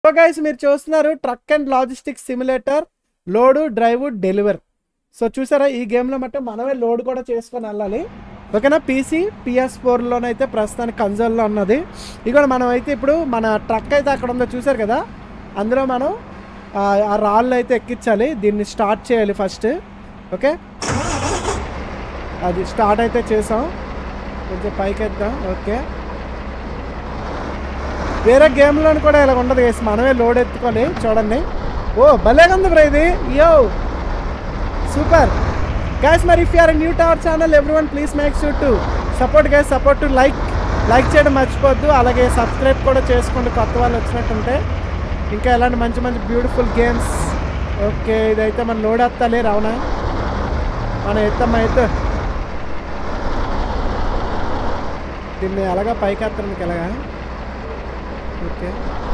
So guys మీరు చూస్తున్నారు truck and logistics simulator load drive deliver so చూసారా ఈ గేమ్లో మట్టు మనమే లోడ్ కూడా చేసుకొని వెళ్ళాలి ఓకేనా పీసీ పిఎస్ ఫోర్లోనైతే ప్రస్తుతానికి కన్సోల్లో ఉన్నది ఇక మనం అయితే ఇప్పుడు మన ట్రక్ అయితే అక్కడ ఉందో చూసారు కదా అందులో మనం ఆ ఆ రాళ్ళు అయితే ఎక్కించాలి దీన్ని స్టార్ట్ చేయాలి ఫస్ట్ ఓకే అది స్టార్ట్ అయితే చేసాం కొంచెం పైకి ఎద్దాం ఓకే వేరే గేమ్లో కూడా ఇలా ఉండదు వేసి మనమే లోడ్ ఎత్తుకొని చూడండి ఓ భలేగా ఉంది బ్రో ఇది యో సూపర్ గైస్ మరి if you're new to our channel everyone please make sure to support guys support to like like చేయడం మర్చిపోద్దు అలాగే సబ్స్క్రైబ్ కూడా చేసుకోండి కొత్త వాళ్ళు వచ్చినట్టుంటే ఇంకా ఎలాంటి మంచి మంచి బ్యూటిఫుల్ గేమ్స్ ఓకే ఇదైతే మనం లోడ్ ఎత్తాలి రావనా మనం ఎత్తమ్మ అయితే దీన్ని ఎలాగా పైకి ఎత్తారు మీకు ఎలాగా ఓకే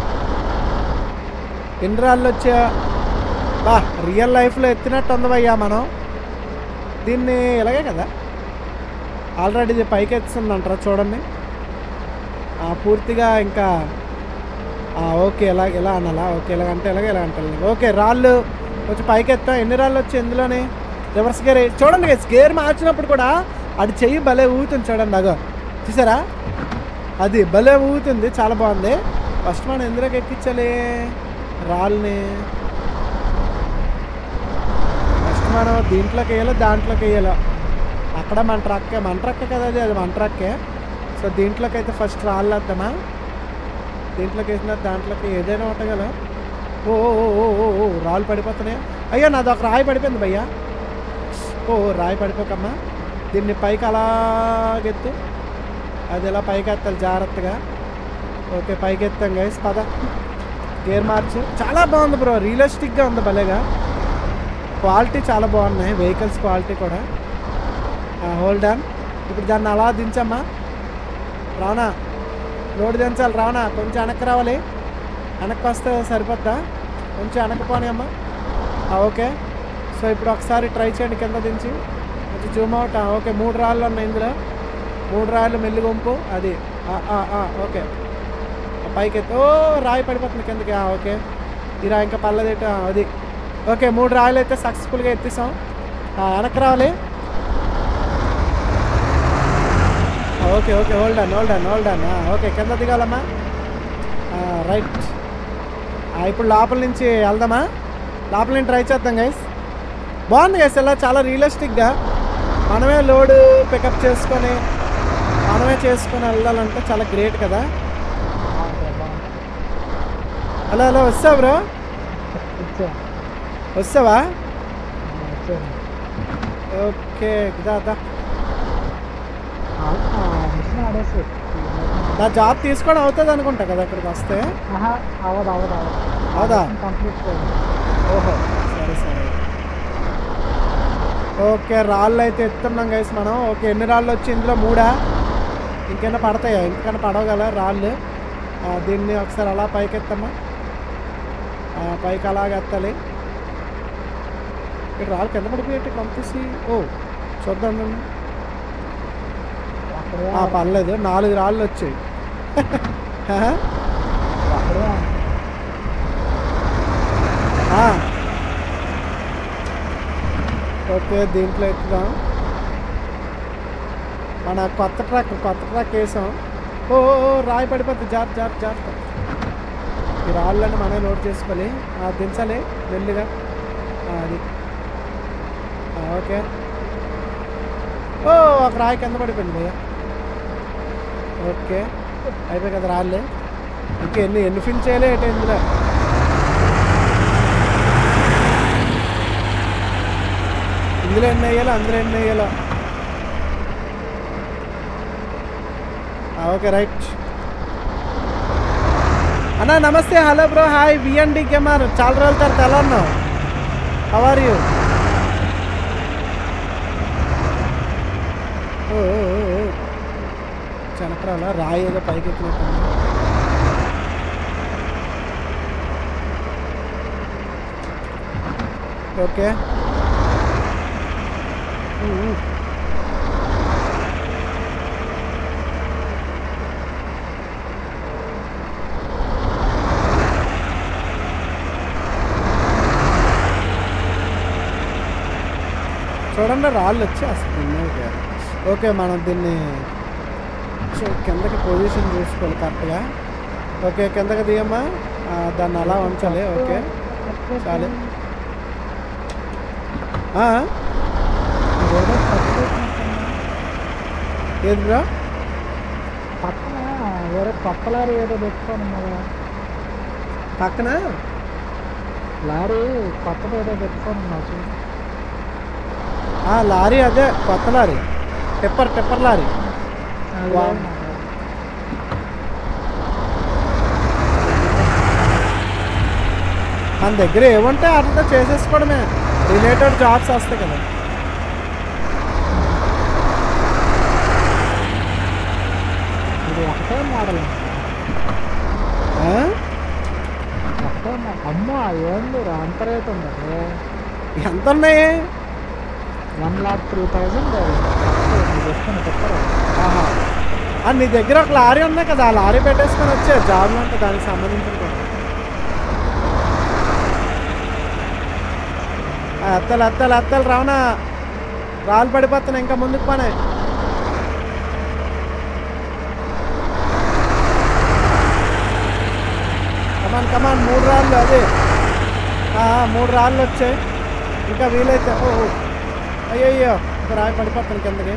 ఎన్ని రాళ్ళు వచ్చా బా రియల్ లైఫ్లో ఎత్తినట్టు ఉంది భయ్యా మనం దీన్ని ఇలాగే కదా ఆల్రెడీ ఇది పైకి ఎత్తుందంటారా చూడండి ఆ, పూర్తిగా ఇంకా ఆ, ఓకే ఇలా ఇలా అనాలా ఓకే ఇలా అంటే ఇలాగే ఇలా అంటే ఇలాగే. ఓకే రాళ్ళు కొంచెం పైకి ఎత్తా ఎన్ని రాళ్ళు వచ్చి ఎందులోని రివర్స్ గేర్ చూడండి గేస్ గేర్ మార్చినప్పుడు కూడా అది చెయ్యి భలే ఊగుతుంది చూడండి అగో చూసారా అది భలే ఊగుతుంది చాలా బాగుంది ఫస్ట్ మనం ఎందులోకి ఎక్కించాలి రాళ్ళని ఫస్ట్ మనం దీంట్లోకి వేయాలి దాంట్లోకి వేయాలి అక్కడ మన ట్రక్కే మన ట్రక్కే కదా అది అది మన ట్రక్కే సో దీంట్లోకి అయితే ఫస్ట్ రాళ్ళు వేద్దామా దీంట్లోకి వేసిన దాంట్లోకి ఏదైనా ఉంటాయి కదా ఓ ఓ ఓ, ఓ ఓ ఓ రాళ్ళు పడిపోతున్నాయా అయ్యో నాది ఒక రాయి పడిపోయింది భయ్యా ఓ ఓ, రాయి పడిపోకమ్మా దీన్ని పైకి అలాగెత్తు అది ఎలా పైకి ఎత్తాలి జాగ్రత్తగా ఓకే పైకి ఎత్తాం గైస్ పద గేర్ మార్చు చాలా బాగుంది బ్రో రియలిస్టిక్గా ఉంది భలేగా క్వాలిటీ చాలా బాగున్నాయి వెహికల్స్ క్వాలిటీ కూడా హోల్డ్ ఆన్ ఇప్పుడు దాన్ని అలా దించమ్మా రావనా లోడ్ దించాలి రావనా కొంచెం వెనక్కి రావాలి వెనక్కి వస్తే సరిపోద్దా కొంచెం వెనక్కి పోనీ అమ్మా ఆ, ఓకే సో ఇప్పుడు ఒకసారి ట్రై చేయండి కింద దించి కొంచెం జూమ్ అవుట్ ఆ, ఓకే మూడు రాళ్ళు ఉన్నాయి ఇందులో మూడు రాళ్ళు మెల్లి గుంపు అది ఆ, ఆ, ఆ, ఓకే ఆ, పైకి ఎత్తు ఓ రాయి పడిపోతుంది కిందకి ఆ, ఓకే ఈ రాయి ఇంకా పల్లదేట అది ఓకే మూడు రాయలు అయితే సక్సెస్ఫుల్గా ఎత్తిసాం ఆ, వెనక్కి రావాలి ఆ, okay okay hold on hold on hold on okay కింద దిగాలమ్మా ఆ, రైట్ ఆ, ఇప్పుడు లోపల నుంచి వెళ్దామా లోపల నుంచి ట్రై చేద్దాం గైస్ బాగుంది గైస్ ఇలా చాలా రియలిస్టిక్గా మనమే లోడ్ పికప్ చేసుకొని మనమే చేసుకొని వెళ్ళాలంటే చాలా గ్రేట్ కదా హలో హలో వస్తావా బ్రో వస్తావా ఓకే దా దా మిషన్ ఆడేసి నా జాబ్ తీసుకోవడం అవుతుంది అనుకుంటా కదా ఇక్కడికి వస్తే ఆహా అవదు అవదు అవదు అవుదా కంప్లీట్ చేయండి ఓహో సరే సరే ఓకే రాళ్ళు అయితే ఎత్తున్నాం గైస్ మనం ఓకే ఎన్ని రాళ్ళు వచ్చి ఇందులో మూడా ఇంకైనా పడతాయా ఇంకైనా పడవగల రాళ్ళు ఆ, దీన్ని ఒకసారి అలా పైకి ఎత్తమ్మా ఆ, పైకి అలాగ ఎత్తాలి ఇక్కడ రాళ్ళు కింద పడిపోయేట్టు పంపిసి ఓ చూద్దాం నన్ను. అక్కడే ఆ, పర్లేదు నాలుగు రాళ్ళు వచ్చాయి హా? అక్కడే ఆ. ఓకే దీంట్లో ఎక్కుదాం మన కొత్త ట్రక్ కొత్త ట్రక్ వేసాం ఓ ఓ, ఓ, రాయి పడిపోద్ది జార్ జార్ జార్ ఈ రాళ్ళని మనమే లోడ్ చేసుకోవాలి ఆ, దించాలి మెల్లిగా ఆ, అది ఆ, ఓకే ఓ ఒక రాయి కింద పడిపోయింది భయ్య ఓకే అయిపోయి కదా రాళ్ళు ఇంకా ఎన్ని ఎన్ని ఫిల్ చేయాలి ఏంటి ఇందులో ఇందులో ఎన్ని వేయాలో అందులో ఎన్ని వేయాలో ఆ, ఓకే రైట్ అన్నా నమస్తే హలో బ్రో హాయ్ విఎన్డి కెమార్ చాలా రోజుల తర్వాత ఎలా ఉన్నావు హౌ ఆర్ యూ చనపరాల రాయి ఏదో పైకి ఎక్కినట్టుంది ఓకే ఊ, ఊ. చూడండి రాళ్ళు వచ్చి అసలు దీన్ని ఓకే మనం దీన్ని చూ- కిందకి పొజిషన్ చూసుకోవాలి కరెక్ట్గా ఓకే కిందకి దిగమ్మా ఆ, దాన్ని అలా ఉంచాలి ఓకే చాలు. ఆ, ఏదో తప్పు చేసినట్టున్నా. ఏది బ్రో పక్కన వేరే కొత్త లారీ ఏదో పెట్టుకొని ఉన్నదా పక్కన లారీ కొత్తది ఏదో పెట్టుకొని ఉన్నా చూడు ఆ, లారీ అదే కొత్త లారీ టిప్పర్ టిప్పర్ లారీ అది వా- ఏమన్నా. మన దగ్గర ఏముంటే అట్లా చేసేసుకోవడమే రిలేటెడ్ జాబ్స్ వస్తాయి కదా ఇది ఒకటే మోడల్ ఆ? ఒకటే మోడల్ అమ్మో ఏంది రా, అంత రేట్ ఉంది ఎంత ఉన్నాయి వన్ లాక్ త్రీ థౌజండ్ చెప్తాను చెప్పరా ఆహా. ఆ, నీ దగ్గర ఒక లారీ ఉన్నాయి కదా ఆ లారీ పెట్టేసుకొని వచ్చే జాబ్లు అంటే దానికి సంబంధించిన కూడా. ఆ, ఎత్తాలి ఎత్తాలి ఎత్తాలి రావనా రాళ్ళు పడిపోతున్నాయి ఇంకా ముందుకు పనే కమాన్ కమాన్ మూడు రాళ్ళు అదే ఆ, మూడు రాళ్ళు వచ్చాయి ఇంకా వీలైతే ఓ ఓ. అయ్యయ్యో ఇంకా రాయి పడిపోతాను కిందకి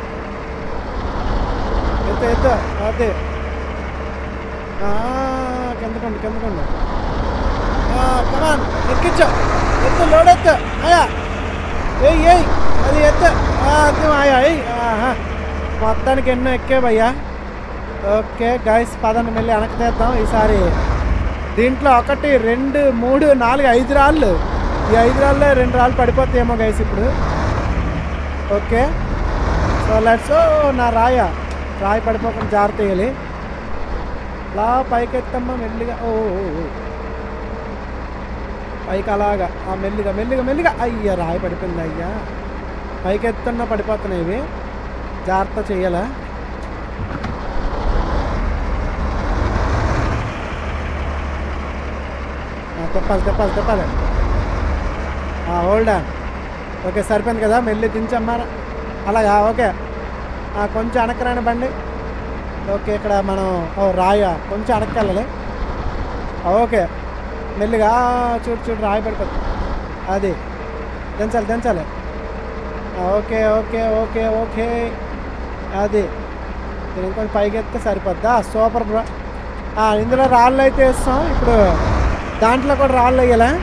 ఎత్తు ఎత్తు అదే ఆ, కిందకండి కిందకండి కమాన్ ఎక్కించు ఎత్తు లోడ్ ఎత్తు అయ్యా ఏయ్ ఏయ్ అది ఎత్తు ఆ, అది ఆయా ఏయ్ ఆహా. మొత్తానికి ఎన్నో ఎక్కే భయ్యా ఓకే గైస్ పదండి మళ్ళీ వెనక్కి తీద్దాం ఈసారి దీంట్లో ఒకటి రెండు మూడు నాలుగు ఐదు రాళ్ళు ఈ ఐదు రాళ్ళే రెండు రాళ్ళు పడిపోతాయేమో గైస్ ఇప్పుడు ఓకే సో లెట్స్ నా రాయ రాయి పడిపోకుండా జాగ్రత్త వేయాలి అలా పైకి ఎత్తమ్మా మెల్లిగా ఓ ఓ, ఓ. పైకి అలాగా ఆ మెల్లిగా మెల్లిగా మెల్లిగా అయ్యా రాయి పడిపోయింది అయ్యా పైకి ఎత్తున్నా పడిపోతున్నాయి ఇవి జాగ్రత్త చేయాలా ఆ, తిప్పాలి తిప్పాలి తిప్పాలి హోల్డ్ ఓకే సరిపోయింది కదా మెల్లి దించమ్మా అలాగా ఓకే ఆ, కొంచెం వెనక్కి బండి ఓకే ఇక్కడ మనం ఓ రాయ కొంచెం వెనక్కి వెళ్ళాలి ఆ, ఓకే మెల్లిగా ఆ, చూడు చూడు రాయి పడిపోతుంది అది దించాలి దించాలి ఆ, ఓకే ఓకే ఓకే ఓకే అది ఇది ఇంకొంచెం పైకి ఎత్తే సరిపోద్దా సూపర్ బ్రో ఆ, ఇందులో రాళ్ళు అయితే వేస్తాం ఇప్పుడు దాంట్లో కూడా రాళ్ళు వేయాలా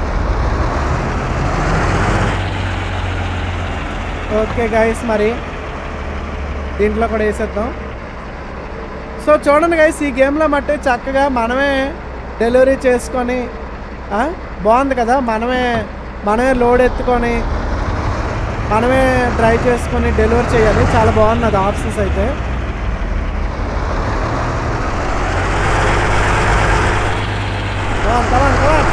ఓకే గైస్ మరి దీంట్లో కూడా వేసేద్దాం సో చూడండి గైస్ ఈ గేమ్లో మట్టి చక్కగా మనమే డెలివరీ చేసుకొని ఆ, బాగుంది కదా మనమే మనమే లోడ్ ఎత్తుకొని మనమే డ్రైవ్ చేసుకొని డెలివరీ చేయాలి చాలా బాగున్నది ఆప్షన్స్ అయితే Come on, come on, come on.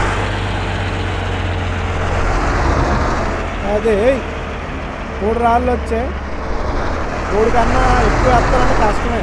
అదే మూడు రాళ్ళు వచ్చాయి మూడు కన్నా ఎక్కువ ఎత్తాలంటే కష్టమే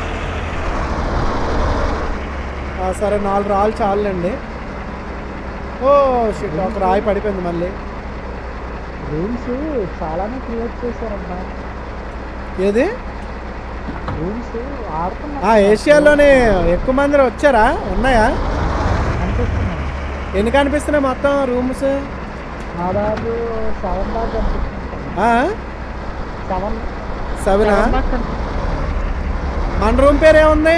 ఆ, సరే నాలుగు రాళ్ళు చాలండి ఓ షిట్ ఒక రాయి పడిపోయింది మళ్ళీ రూమ్స్ చాలానే క్రియేట్ చేశారమ్మా ఏది రూమ్స్ ఆడుతున్నా ఆ ఏషియాలోనే ఎక్కువ మంది వచ్చారా ఉన్నాయా అనిపిస్తున్నాయి ఎన్ని కనిపిస్తున్నాయి మొత్తం రూమ్స్ దాదాపు సెవెన్ దాకా కనిపిస్తుంది సెవెన్ సెవెనా సెవెన్ దాకా కనిపిస్తుంది మన రూమ్ పేరు ఏముంది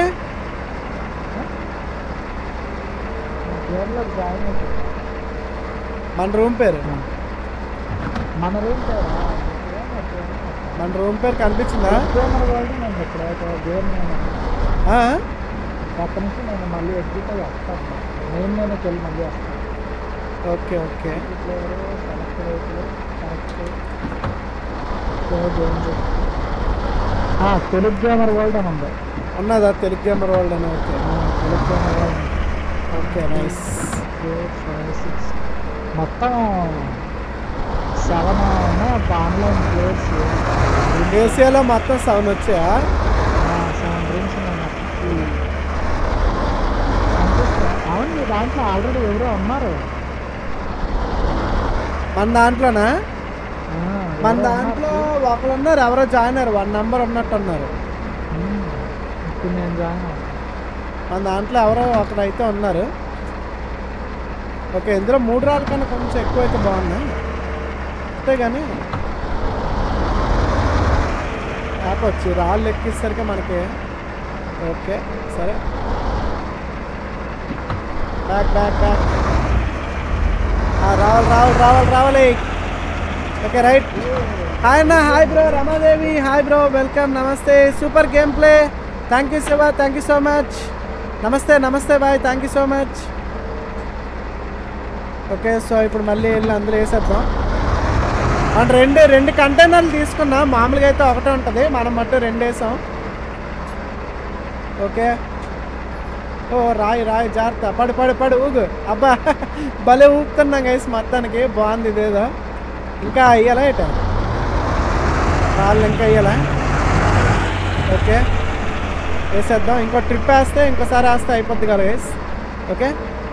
గేమ్లో జాయిన్ అవుతుంది మన రూమ్ పేరు మన రూమ్ పేరా మన రూమ్ పేరు కనిపించిందా గేమర్ వరల్డ్ నేను ఇక్కడ ఒక గేమ్ నేను ఆ? ఒక్క నుంచి నేను మళ్ళీ ఎగ్జిట్ అయ్యి వస్తాను నేను నేను వెళ్ళి మళ్ళీ వస్తాను ఓకే ఓకే ప్లేయర్ సెలెక్ట్ రేట్లు select play games Telugu gamer world అని ఉంది ఉన్నదా తెలుగు గేమర్ వరల్డ్ అని ఓకే ఆ, Telugu gamer world okay nice four five six మొత్తం సెవెన్ ఉన్నాయి ఆన్లైన్ ప్లేయర్స్ ఏసియాలో మొత్తం సెవెన్ వచ్చాయా సెవెన్ డ్రీమ్స్ ఉన్నాయి మొత్తం అనిపిస్తుంది అవును మీ దాంట్లో ఆల్రెడీ ఎవరో ఉన్నారు మన దాంట్లోనా ఆ, మన దాంట్లో ఒకరు ఉన్నారు ఎవరో జాయిన్ అయ్యారు వన్ నెంబర్ ఉన్నట్టు ఉన్నారు ఉమ్, ఇప్పుడు నేను జాయిన్ అవుతాను. మన దాంట్లో ఎవరో ఒకరైతే ఉన్నారు ఓకే ఇందులో మూడు రాళ్ళ కన్నా కొంచెం ఎక్కువ అయితే బాగున్నాయి అంతే కానీ యాప్ వచ్చి రాళ్ళు ఎక్కిసరికి మనకి ఓకే సరే బ్యాక్ బ్యాక్ బ్యాక్ రావాలి రావాలి రావాలి రావాలి ఓకే రైట్ హాయ్ అన్న hi bro Ramadevi hi bro welcome నమస్తే super game play thank you Shiva thank you so much నమస్తే నమస్తే bye thank you so much okay so ఇప్పుడు మళ్ళీ వెళ్ళి అందులో వేసేద్దాం మనం రెండు రెండు కంటైనర్లు తీసుకున్నాం మామూలుగా అయితే ఒకటే ఉంటుంది మనం మట్టు రెండు వేసాం ఓకే ఓ రాయి రాయి జాగ్రత్త పడు పడు పడు ఊగు అబ్బా భలే ఊపుతున్నాం గైస్ మొత్తానికి బాగుంది ఇదేదో ఇంకా అయ్యాలా ఇట రాళ్ళు ఇంకా అయ్యాలా ఓకే వేసేద్దాం ఇంకో ట్రిప్ వేస్తే ఇంకోసారి వేస్తే అయిపోద్ది కదా guys okay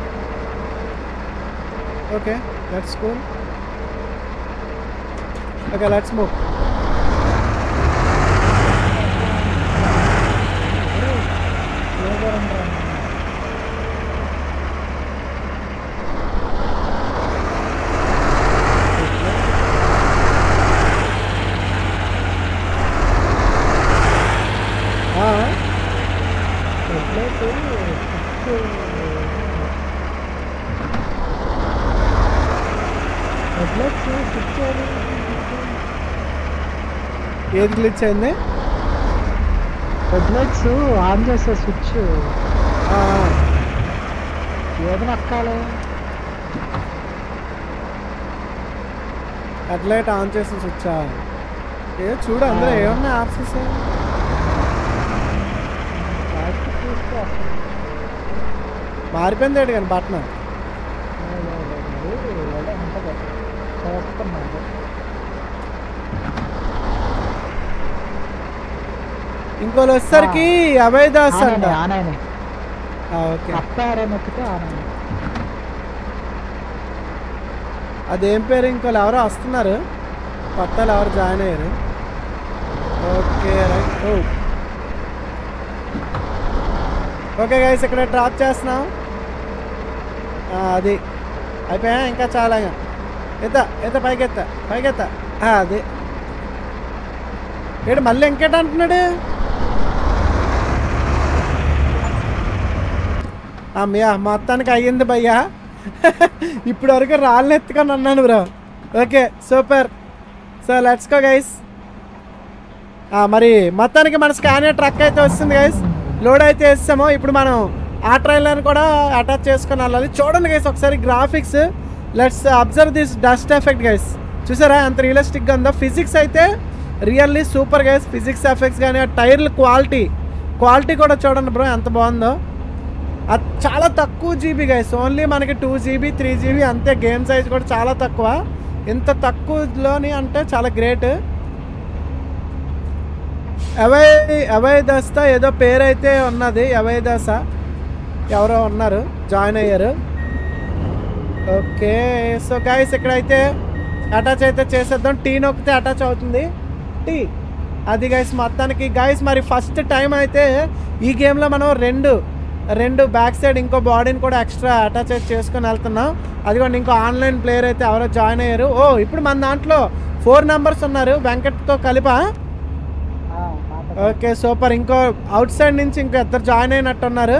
okay let's cool okay let's move ఏ దూరం రా? ఎట్లయితే హెడ్లైట్స్ స్విచ్ ఏది గ్లిచ్ అయింది హెడ్లైట్స్ ఆన్ చేసే స్విచ్ ఆ, ఆ. ఏది నక్కాలి హెడ్లైట్ ఆన్ చేసి స్విచ్చా ఏ చూడు అందులో ఆ. ఏమన్నా ఆప్షన్స్ లాస్ట్ చూస్తే అసలు మారిపోయింది ఏంటి కానీ బట్టన లేదు, లేదు, లేదు. ఏదో ఉంటుంది. చేస్తున్నాను ఇంకోళ్ళు వచ్చేసరికి అభయ్ దాస్ అంట ఆననే, ఆననే. ఆ, ఓకే అప్పారే నొక్కితే ఆననే. అదేం పేరు ఇంకోళ్ళు ఎవరో వస్తున్నారు కొత్త వాళ్ళు ఎవరు జాయిన్ అయ్యారు okay right oh okay guys ఇక్కడ డ్రాప్ చేస్తున్నాం ఆ, అది అయిపోయా ఇంకా చాలా ఎత్త ఎత్త పైకి ఎత్త పైకి ఎత్త ఆ, అది ఏడు మళ్ళీ ఇంకేట అంటున్నాడు అమ్మయ్యా మొత్తానికి అయ్యింది భయ్యా ఇప్పుడు వరకు రాళ్ళని ఎత్తుకొని అన్నాను bro okay super so let's go guys మరి మొత్తానికి మన స్కానర్ ట్రక్ అయితే వస్తుంది గైస్ లోడ్ అయితే వేస్తాము ఇప్పుడు మనం ఆ ట్రైలర్ కూడా అటాచ్ చేసుకొని వెళ్ళాలి చూడండి గైస్ ఒకసారి graphics let's observe this dust effect guys చూసారా ఎంత రియలిస్టిక్గా ఉందో ఫిజిక్స్ అయితే really super guys physics effects కానీ ఆ టైర్ల క్వాలిటీ క్వాలిటీ కూడా చూడండి బ్రో ఎంత బాగుందో అది చాలా తక్కువ జీబీ గైస్ ఓన్లీ మనకి టూ జీబీ త్రీ జీబీ అంతే గేమ్ సైజ్ కూడా చాలా తక్కువ ఇంత తక్కువలోని అంటే చాలా గ్రేట్ అవై అవై దస్త ఏదో పేరు అయితే ఉన్నది అవై దశ ఎవరో ఉన్నారు జాయిన్ అయ్యారు ఓకే సో గైస్ ఇక్కడైతే అటాచ్ అయితే చేసేద్దాం టీ నొక్కితే అటాచ్ అవుతుంది టీ అది గైస్ మొత్తానికి గైస్ మరి ఫస్ట్ టైం అయితే ఈ గేమ్లో మనం రెండు రెండు బ్యాక్ సైడ్ ఇంకో బాడీని కూడా ఎక్స్ట్రా అటాచ్ అయితే చేసుకొని వెళ్తున్నాం అది కూడా ఇంకో ఆన్లైన్ ప్లేయర్ అయితే ఎవరో జాయిన్ అయ్యారు ఓ ఇప్పుడు మన దాంట్లో ఫోర్ నెంబర్స్ ఉన్నారు వెంకట్తో కలిపా ఆ, మాట ఓకే సూపర్ ఇంకో అవుట్ సైడ్ నుంచి ఇంకో ఇద్దరు జాయిన్ అయినట్టున్నారు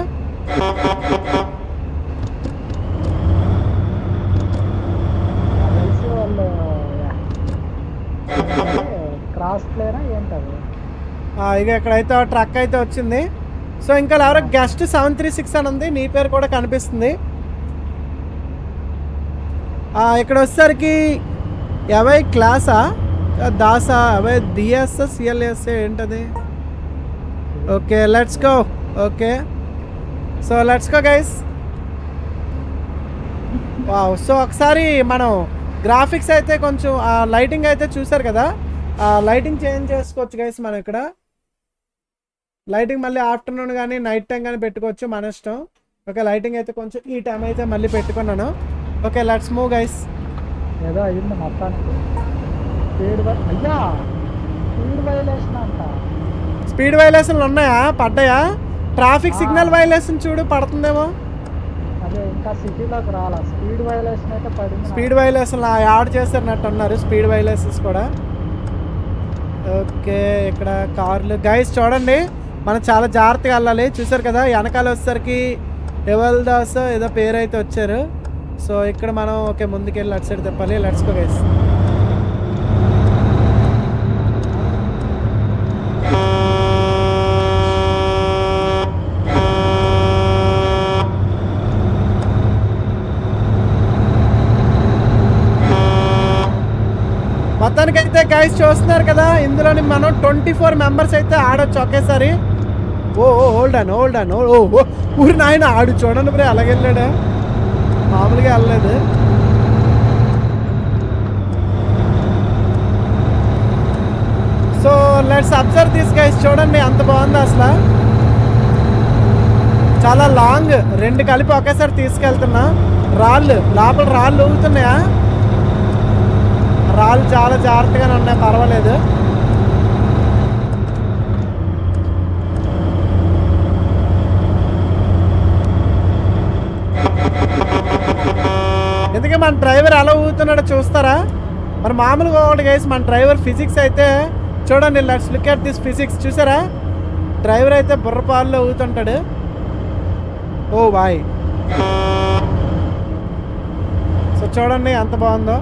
నాకు తెలిసి వాళ్ళు క్రాస్ ప్లేనా ఏంటది ఆ, ఇక ఇక్కడైతే ట్రక్ అయితే వచ్చింది సో ఇంకా ఎవరో గెస్ట్ సెవెన్ త్రీ సిక్స్ అని ఉంది నీ పేరు కూడా కనిపిస్తుంది ఆ, ఇక్కడ వచ్చేసరికి ఎవై క్లాసా దాసా అవై డిఎస్ఎస్ సిఎల్ఎస్ ఏంటది okay let's go okay so let's go guys wow so ఒకసారి మనం గ్రాఫిక్స్ అయితే కొంచెం ఆ లైటింగ్ అయితే చూసారు కదా ఆ లైటింగ్ చేంజ్ చేసుకోవచ్చు గైస్ మనం ఇక్కడ లైటింగ్ మళ్ళీ ఆఫ్టర్నూన్ కానీ నైట్ టైం కానీ పెట్టుకోవచ్చు మన ఇష్టం ఓకే లైటింగ్ అయితే కొంచెం ఈ టైం అయితే మళ్ళీ పెట్టుకున్నాను ఓకే లెట్స్ మూవ్ గైస్ ఏదో అయింది మొత్తానికి స్పీడ్ వై అయ్యా స్పీడ్ వైలేషన్ అంట స్పీడ్ వైలేషన్లు ఉన్నాయా పడ్డాయా ట్రాఫిక్ సిగ్నల్ వైలేషన్ చూడు పడుతుందేమో అదే ఇంకా సిటీలోకి రాలా స్పీడ్ వైలేషన్ అయితే పడింది స్పీడ్ వైలేషన్ యాడ్ చేశారన్నట్టు అన్నారు స్పీడ్ వైలేషన్స్ కూడా ఓకే ఇక్కడ కార్లు గైస్ చూడండి మనం చాలా జాగ్రత్తగా వెళ్ళాలి చూసారు కదా వెనకాల వచ్చేసరికి ఎవల్ దాస్ ఏదో పేరు అయితే వచ్చారు సో ఇక్కడ మనం ఓకే ముందుకెళ్ళి అటు సైడ్ తిప్పాలి లెట్స్ గో గైస్ మొత్తానికైతే గైస్ చూస్తున్నారు కదా ఇందులోని మనం ట్వంటీ ఫోర్ మెంబర్స్ అయితే ఆడొచ్చు ఒకేసారి ఓ ఓ హోల్డ్ అన్ హోల్డ్ అన్ ఓ ఓ ఊరి నాయన ఆడు చూడండి బ్రే అలాగే వెళ్ళాడా మామూలుగా వెళ్ళలేదు so let's observe this guys చూడండి అంత బాగుంది అసలు చాలా లాంగ్ రెండు కలిపి ఒకేసారి తీసుకెళ్తున్నా రాళ్ళు లోపల రాళ్ళు ఊగుతున్నాయా రాళ్ళు చాలా జాగ్రత్తగానే ఉన్నాయి పర్వాలేదు ఎందుకే మన డ్రైవర్ ఎలా ఊగుతున్నాడో చూస్తారా మరి మామూలుగా ఒకటి గైస్ మన డ్రైవర్ ఫిజిక్స్ అయితే చూడండి let's look at this physics చూసారా డ్రైవర్ అయితే బుర్రపాల్లో ఊగుతుంటాడు ఓ బాయ్ సో చూడండి ఎంత బాగుందో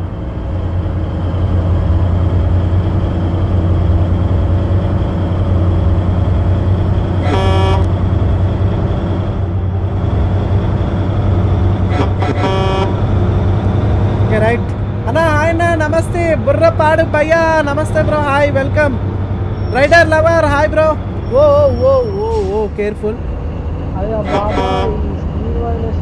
ఓకే రైట్ అన్న హాయ్ అన్న నమస్తే బుర్రపాడు భయ్యా నమస్తే bro hi welcome rider lover hi bro oh oh oh oh careful అయ్యా బాబా ఈ స్పీడ్ వైలేషన్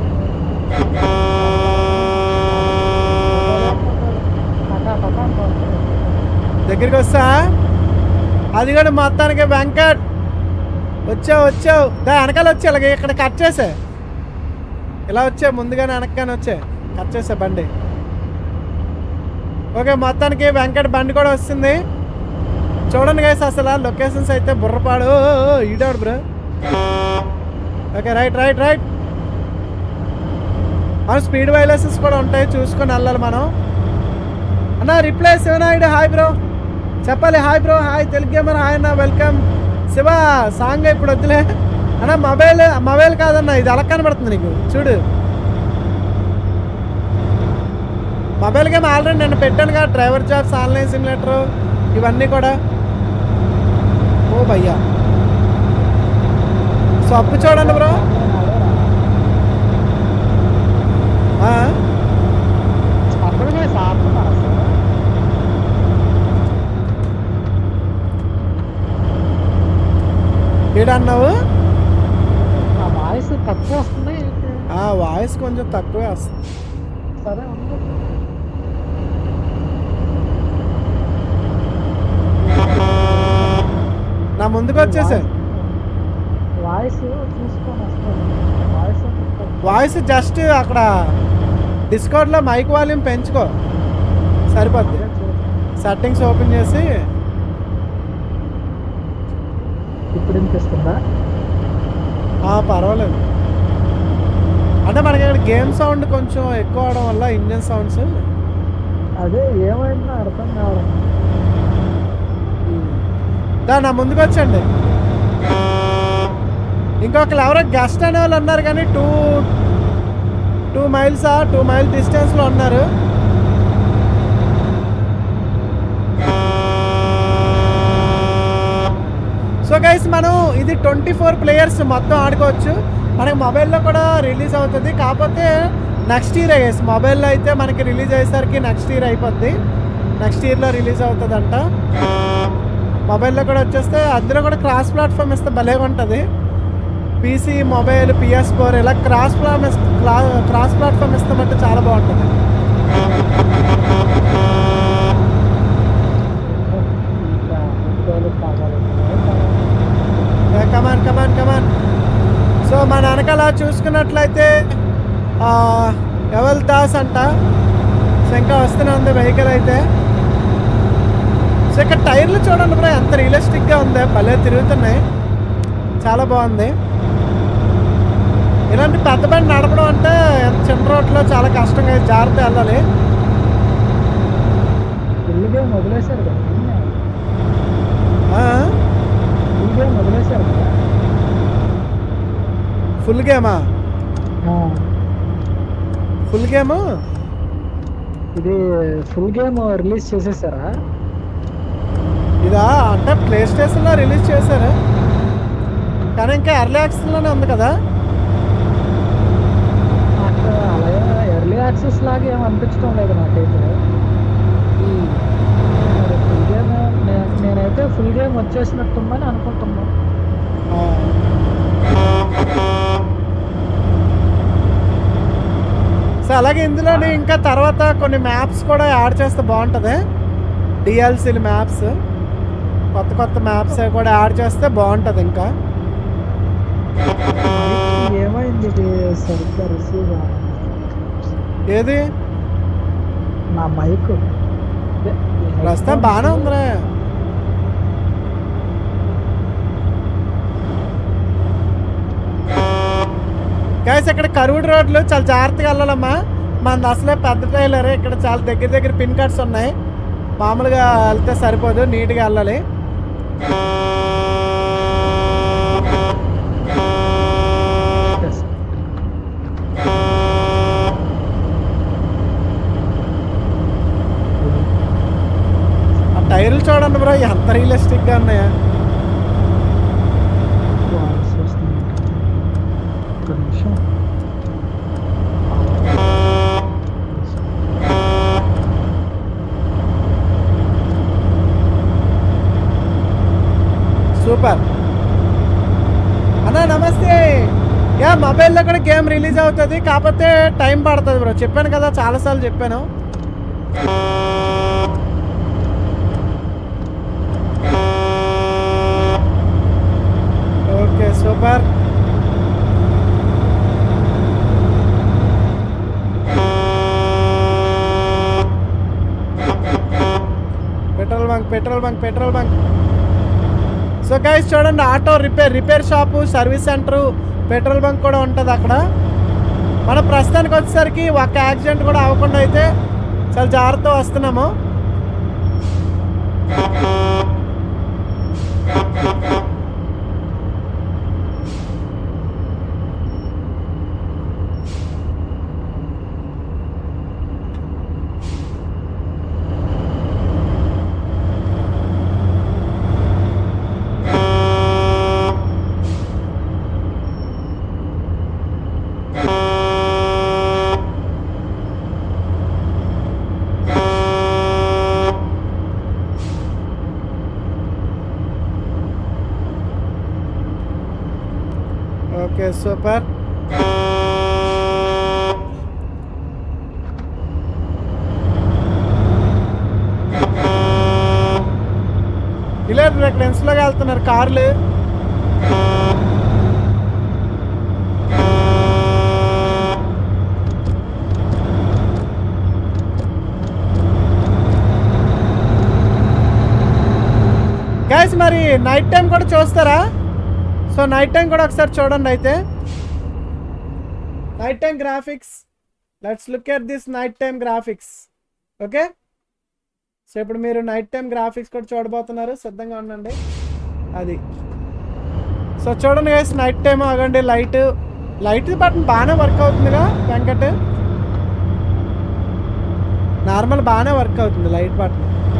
దగ్గరికి వస్తా అది కూడా మొత్తానికి వెంకట్ వచ్చావు వచ్చావు దా వెనకాల వచ్చా ఇలాగ ఇక్కడ కట్ చేసే ఇలా వచ్చా ముందుగానే వెనకగానే వచ్చా కట్ చేసా బండి ఓకే మొత్తానికి వెంకట్ బండి కూడా వస్తుంది చూడండి గైస్ అసలు లొకేషన్స్ అయితే బుర్రపాడు ఓ, ఓ, ఓ, ఈడాడు bro okay right right right మన స్పీడ్ వైలెన్సెస్ కూడా ఉంటాయి చూసుకొని వెళ్ళాలి మనం అన్న రిప్లై శివనాయుడు హాయ్ బ్రో చెప్పాలి hi bro hi Telugu gamer hi అన్న వెల్కమ్ శివ సాంగ్ ఇప్పుడు వద్దులే అన్న మొబైల్ మొబైల్ కాదన్న ఇది అలా కనబడుతుంది నీకు చూడు మొబైల్ గేమ్ ఆల్రెడీ నేను పెట్టాను కదా డ్రైవర్ జాబ్స్ ఆన్లైన్ సిమ్యులేటర్ ఇవన్నీ కూడా ఓ భయ్యా సో అప్పు చూడండి బ్రో ఆ? అప్పుడే సాగుతున్నారు సార్ ఈడన్నావు నా వాయిస్ తక్కువ వస్తుంది ఏంటి? ఆ వాయిస్ కొంచెం తక్కువే వస్తుంది సరే ఉంది నా ముందుకు వచ్చేసా వాయిస్ చూసుకొని వస్తుంది వాయిస్ తక్కువ. వాయిస్ జస్ట్ అక్కడ డిస్కౌంట్లో మైక్ వాల్యూమ్ పెంచుకో సరిపోద్ది అదే చూ- సెట్టింగ్స్ ఓపెన్ చేసి ఇప్పుడు వినిపిస్తుందా ఆ, పర్వాలేదు అంటే మనకి ఇక్కడ గేమ్ సౌండ్ కొంచెం ఎక్కువ అవడం వల్ల ఇంజన్ సౌండ్స్ అదే ఏమైందో అర్థం కావడం దా నా ముందుకు వచ్చండి ఇంకొకరు ఎవరో గెస్ట్ అనే వాళ్ళు ఉన్నారు కానీ టూ టూ మైల్సా టూ మైల్ డిస్టెన్స్లో ఉన్నారు సో గైస్ మనం ఇది ట్వంటీ ఫోర్ ప్లేయర్స్ మొత్తం ఆడుకోవచ్చు మనకి మొబైల్లో కూడా రిలీజ్ అవుతుంది కాకపోతే నెక్స్ట్ ఇయర్ గైస్ మొబైల్లో అయితే మనకి రిలీజ్ అయ్యేసరికి నెక్స్ట్ ఇయర్ అయిపోద్ది నెక్స్ట్ ఇయర్లో రిలీజ్ అవుతుందంట మొబైల్లో కూడా వచ్చేస్తే అందులో కూడా క్రాస్ ప్లాట్ఫామ్ ఇస్తే భలేగా ఉంటుంది పీసీ మొబైల్ పిఎస్ ఫోర్ ఇలా క్రాస్ ప్లాట్ఫామ్ క్రాస్ ప్లాట్ఫామ్ ఇస్తామంటే చాలా బాగుంటుంది ఇంకా ఇంకోళ్ళు కావాలి కమాన్ కమాన్ కమాన్ సో మన వెనకాల చూసుకున్నట్లయితే ఎవల్ దాస్ అంట సో ఇంకా వస్తూనే ఉంది వెహికల్ అయితే సో ఇక్కడ టైర్లు చూడండి బ్రో ఎంత రియలిస్టిక్గా ఉంది భలే తిరుగుతున్నాయి చాలా బాగుంది ఇలాంటి పెద్ద బండి నడపడం అంటే ఎంత చిన్న రోడ్లో చాలా కష్టంగా జాగ్రత్త వెళ్ళాలి ఫుల్ గేమ్ వదిలేశారు కదా ఆ? ఫుల్ గేమ్ వదిలేశారు కదా ఫుల్ గేమా ఆ, ఫుల్ గేమ్ ఇది ఫుల్ గేమ్ రిలీజ్ చేసేసారా ఇదా అంటే ప్లే స్టేషన్లో రిలీజ్ చేశారు కానీ ఇంకా ఎర్లీ యాక్సెస్లోనే ఉంది కదా నాకు అలాగే ఎర్లీ యాక్సెస్ లాగా ఏం అనిపించడం లేదు నాకైతే మరి ఫుల్ గేమ్ నే- నేనైతే ఫుల్ గేమ్ వచ్చేసినట్టుందని అనుకుంటున్నా ఆ. సో అలాగే ఇందులోని ఇంకా తర్వాత కొన్ని మ్యాప్స్ కూడా యాడ్ చేస్తే బాగుంటుంది డిఎల్సీలు మ్యాప్స్ కొత్త కొత్త మ్యాప్స్ కూడా యాడ్ చేస్తే బాగుంటుంది ఇంకా మైక్ ఏమైంది ఇది సరిగ్గా రిసీవ్ ఏది నా మైక్ ప్రస్తుతం బాగానే ఉందిరా గైస్ ఇక్కడ కరువుడు రోడ్లు చాలా జాగ్రత్తగా వెళ్ళాలమ్మా మనది అసలే పెద్ద ట్రైలర్ ఇక్కడ చాలా దగ్గర దగ్గర పిన్ కార్డ్స్ ఉన్నాయి మామూలుగా వెళ్తే సరిపోదు నీట్గా వెళ్ళాలి Yes. ఆ టైర్లు చూడండి బ్రో ఎంత రియలిస్టిక్గా ఉన్నాయా వాయిస్ వస్తుంది. ఒక్క నిమిషం సూపర్ అన్నా నమస్తే యా మొబైల్లో కూడా గేమ్ రిలీజ్ అవుతుంది కాకపోతే టైం పడుతుంది బ్రో చెప్పాను కదా చాలాసార్లు చెప్పాను okay super petrol bunk petrol bunk petrol bunk so guys చూడండి auto repair repair shop service centre petrol bunk కూడా ఉంటుంది అక్కడ మన ప్రస్తుతానికి వచ్చేసరికి ఒక్క యాక్సిడెంట్ కూడా అవ్వకుండా అయితే చాలా జాగ్రత్త వస్తున్నాము ఓకే సూపర్ ఇలా ఇక్కడ లెన్స్లోకి వెళ్తున్నారు కార్లు గైస్ మరి నైట్ టైం కూడా చూస్తారా సో నైట్ టైం కూడా ఒకసారి చూడండి అయితే night time graphics let's look at this night time graphics okay so ఇప్పుడు మీరు నైట్ టైం గ్రాఫిక్స్ కూడా చూడబోతున్నారు సిద్ధంగా ఉండండి అది సో చూడండి గైస్ నైట్ టైం ఆగండి లైట్ లైట్ బటన్ బాగానే వర్క్ అవుతుందిగా వెంకట్ నార్మల్ బాగానే వర్క్ అవుతుంది light button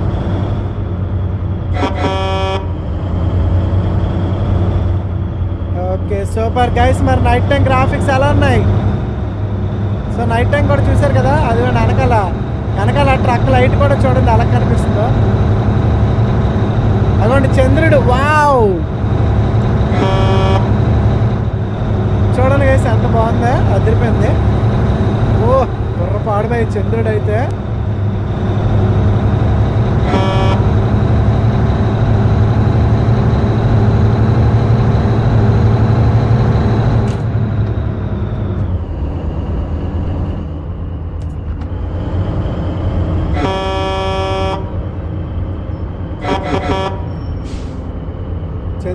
okay super guys మరి నైట్ టైం గ్రాఫిక్స్ ఎలా ఉన్నాయి సో నైట్ టైం కూడా చూసారు కదా అది వెనకాల వెనకాల ట్రక్ లైట్ కూడా చూడండి ఎలా కనిపిస్తుందో అదిగోండి చంద్రుడు వావ్ చూడండి గైస్ ఎంత బాగుందా అదిరిపోయింది ఓ బుర్ర పాడిపోయి చంద్రుడు అయితే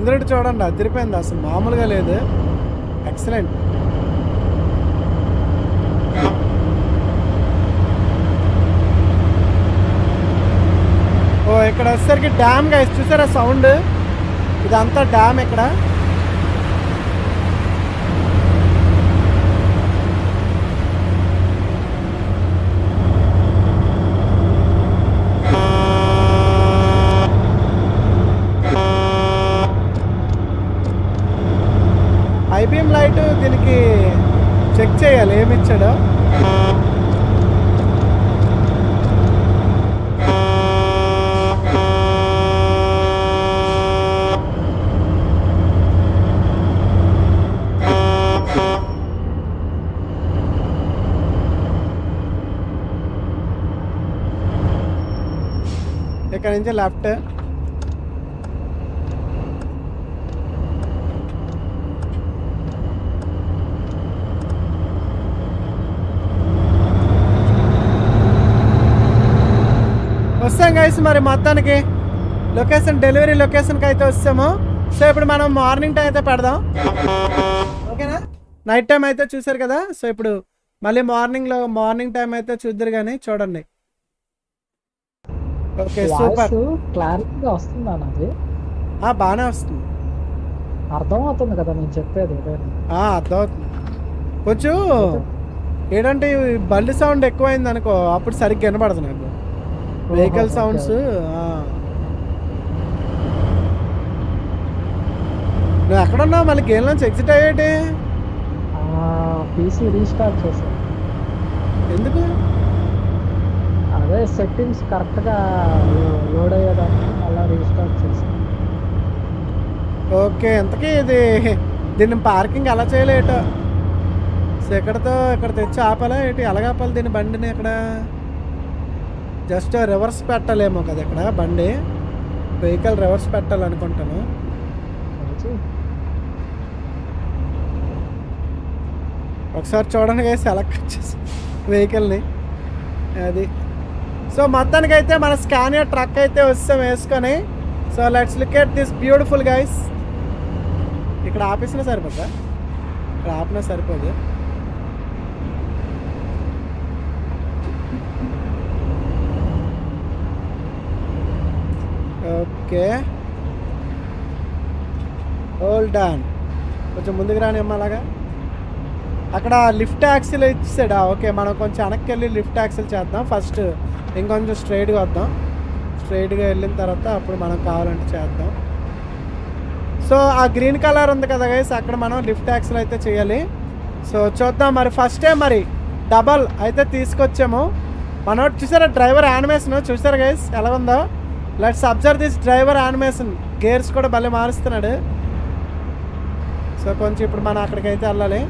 ఇంద్రుడు చూడండి అదిరిపోయింది అసలు మామూలుగా లేదు ఎక్సలెంట్ ఓ ఇక్కడ వచ్చేసరికి డ్యామ్ గా చూసారా సౌండ్ ఇదంతా డ్యామ్ ఇక్కడ ఐబీఎం లైట్ దీనికి చెక్ చేయాలి ఏమి ఇచ్చాడో ఇక్కడ నుంచి లెఫ్ట్ వస్తాం గైస్ మరి మొత్తానికి లొకేషన్ డెలివరీ లొకేషన్కి అయితే వస్తాము సో ఇప్పుడు మనం మార్నింగ్ టైం అయితే పెడదాం ఓకేనా నైట్ టైం అయితే చూసారు కదా సో ఇప్పుడు మళ్ళీ మార్నింగ్లో మార్నింగ్ టైం అయితే చూద్దరు కానీ చూడండి ఓకే సూపర్ వాయిస్ క్లారిటీగా వస్తుందా నాది బాగానే వస్తుంది అర్థం అవుతుంది కదా నేను చెప్పేది ఏదైనా ఆ, అర్థమవుతుంది కొంచెం ఏంటంటే ఈ బండి సౌండ్ ఎక్కువైంది అనుకో అప్పుడు సరిగ్గా వినపడదు నాకు వెహికల్ ఓహో, సౌండ్స్ ఓకే. నువ్వు ఎక్కడున్నావు మళ్ళీ గేమ్ నుంచి ఎగ్జిట్ అయ్యేటి పీసీ రీస్టార్ట్ చేశాను ఎందుకు అదే సెట్టింగ్స్ కరెక్ట్గా లోడ్ అయ్యేదానికి మళ్ళీ రీస్టార్ట్ చేశాను ఓకే ఇంతకీ ఇది దీన్ని పార్కింగ్ ఎలా చేయలేట సో ఎక్కడతో ఇక్కడ తెచ్చి ఆపాలా ఏంటి ఎలాగ ఆపాలి దీన్ని బండిని ఇక్కడ జస్ట్ రివర్స్ పెట్టాలేమో కదా ఇక్కడ బండి వెహికల్ రివర్స్ పెట్టాలనుకుంటాను మంచి ఒకసారి చూడండి వేసి సెలెక్ట్ వచ్చేసి వెహికల్ని అది సో మొత్తానికి అయితే మన స్కానియర్ ట్రక్ అయితే వస్తాం వేసుకొని so let's look at this beautiful guys ఇక్కడ ఆపేసినా సరిపోతా ఇక్కడ ఆపినా సరిపోదు ఓకే హోల్డ్ ఆన్ కొంచెం ముందుకు రాని అలాగా అక్కడ లిఫ్ట్ యాక్సిల్ ఇచ్చాడా ఓకే మనం కొంచెం వెనక్కి వెళ్ళి లిఫ్ట్ యాక్సిల్ చేద్దాం ఫస్ట్ ఇంకొంచెం స్ట్రైట్గా వద్దాం స్ట్రైట్గా వెళ్ళిన తర్వాత అప్పుడు మనం కావాలంటే చేద్దాం సో ఆ గ్రీన్ కలర్ ఉంది కదా గైస్ అక్కడ మనం లిఫ్ట్ యాక్సిల్ అయితే చేయాలి సో చూద్దాం మరి ఫస్ట్ టైం మరి డబల్ అయితే తీసుకొచ్చాము మనోడు చూసారా డ్రైవర్ యానిమేషన్ చూసారా గైస్ ఎలా ఉందో let's observe this driver animation gears కూడా భలే మారుస్తున్నాడు సో కొంచెం ఇప్పుడు మనం అక్కడికైతే వెళ్ళాలి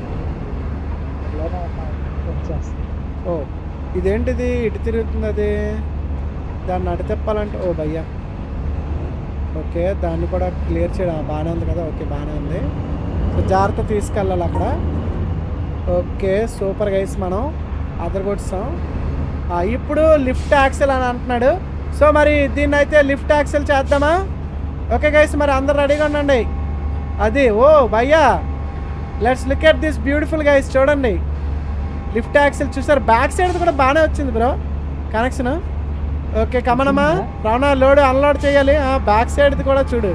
ఇలానే ఉన్నాయి. వచ్చేస్తాను ఓ ఇదేంటిది ఇటు తిరుగుతుంది అది దాన్ని అటు తిప్పాలంటే ఓ భయ్యా ఓకే దాన్ని కూడా క్లియర్ చేయడం ఆ, బాగానే ఉంది కదా ఓకే బాగానే ఉంది సో జాగ్రత్త తీసుకెళ్ళాలి అక్కడ ఓకే సూపర్ గైస్ మనం అదర్ కొట్టాం ఇప్పుడు లిఫ్ట్ యాక్సెల్ అని అంటున్నాడు సో మరి దీన్ని అయితే లిఫ్ట్ యాక్సెల్ చేద్దామా ఓకే గైస్ మరి అందరు రెడీగా ఉండండి అది ఓ భయ్యా let's look at this beautiful guys చూడండి లిఫ్ట్ యాక్సిల్ చూసారు బ్యాక్ సైడ్ కూడా బాగానే వచ్చింది బ్రో కనెక్షన్ ఓకే కమనమ్మా రావణ లోడ్ అన్లోడ్ చేయాలి బ్యాక్ సైడ్ది కూడా చూడు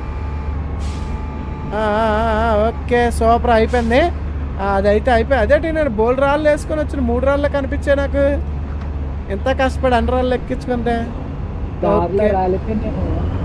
ఆ, ఆ, ఆ, ఆ, ఓకే సూపర్ అయిపోయింది ఆ, అది అయితే అయిపోయి అదేంటి నేను బోల్ రాళ్ళు వేసుకొని వచ్చిన మూడు రాళ్ళు కనిపించాయి నాకు ఎంత కష్టపడి అన్ని రాళ్ళు ఎక్కించుకుంటే దారిలో ఓకే. రాలిపోయి నేను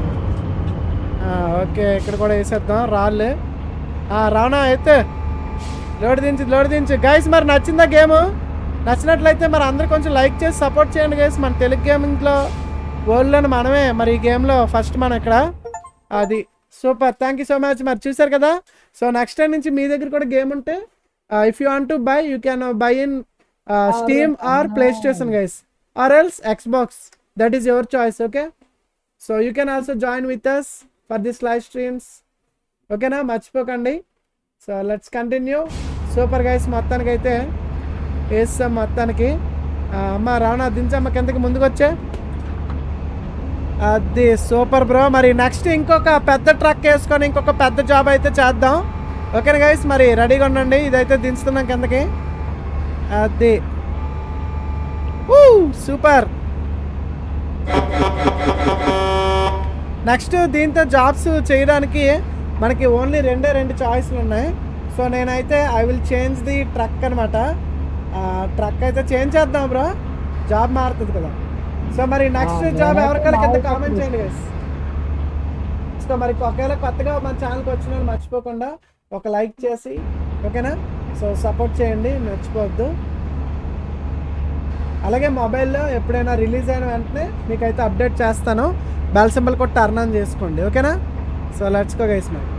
ఆ, ఓకే ఇక్కడ కూడా వేసేద్దాం రాళ్ళు ఆ, రావణ అయితే లోడ్ దించి లోడ్ దించి గైస్ మరి నచ్చిందా గేమ్ నచ్చినట్లయితే మరి అందరు కొంచెం లైక్ చేసి సపోర్ట్ చేయండి గైస్ మన తెలుగు గేమింగ్లో వరల్డ్లోని మనమే మరి ఈ గేమ్లో ఫస్ట్ మనం ఇక్కడ అది super thank you so much మరి చూసారు కదా సో నెక్స్ట్ టైం నుంచి మీ దగ్గర కూడా గేమ్ ఉంటే if you want to buy you can buy in Steam or PlayStation guys or else Xbox that is your choice okay so you can also join with us for this live streams ఓకేనా మర్చిపోకండి so let's continue super guys మొత్తానికి అయితే వేస్తాం మొత్తానికి ఆ, అమ్మ రావణ దించమ్మ కిందకి ముందుకు వచ్చే అది సూపర్ బ్రో మరి నెక్స్ట్ ఇంకొక పెద్ద ట్రక్ వేసుకొని ఇంకొక పెద్ద జాబ్ అయితే చేద్దాం ఓకేనా గైస్ మరి రెడీగా ఉండండి ఇదైతే దించుతున్నాం కిందకి అది ఊ, సూపర్ నెక్స్ట్ దీంతో జాబ్స్ చేయడానికి మనకి ఓన్లీ రెండే రెండు చాయిస్లు ఉన్నాయి సో నేనైతే I will change the truck అనమాట ట్రక్ అయితే చేంజ్ చేద్దాం బ్రో జాబ్ మారుతుంది కదా సో మరి నెక్స్ట్ ఆ, జాబ్ నేనైతే ఎవరికైనా కింద మారుతుంది. కామెంట్ చేయండి గైస్ సో మరి ఒకవేళ కొత్తగా మన ఛానల్కి వచ్చిన వాళ్ళు మర్చిపోకుండా ఒక లైక్ చేసి ఓకేనా సో సపోర్ట్ చేయండి మర్చిపోవద్దు అలాగే మొబైల్లో ఎప్పుడైనా రిలీజ్ అయిన వెంటనే మీకైతే అప్డేట్ చేస్తాను బెల్ సింబల్ కూడా టర్న్ ఆన్ చేసుకోండి ఓకేనా సో లెట్స్ గో గైస్ మరి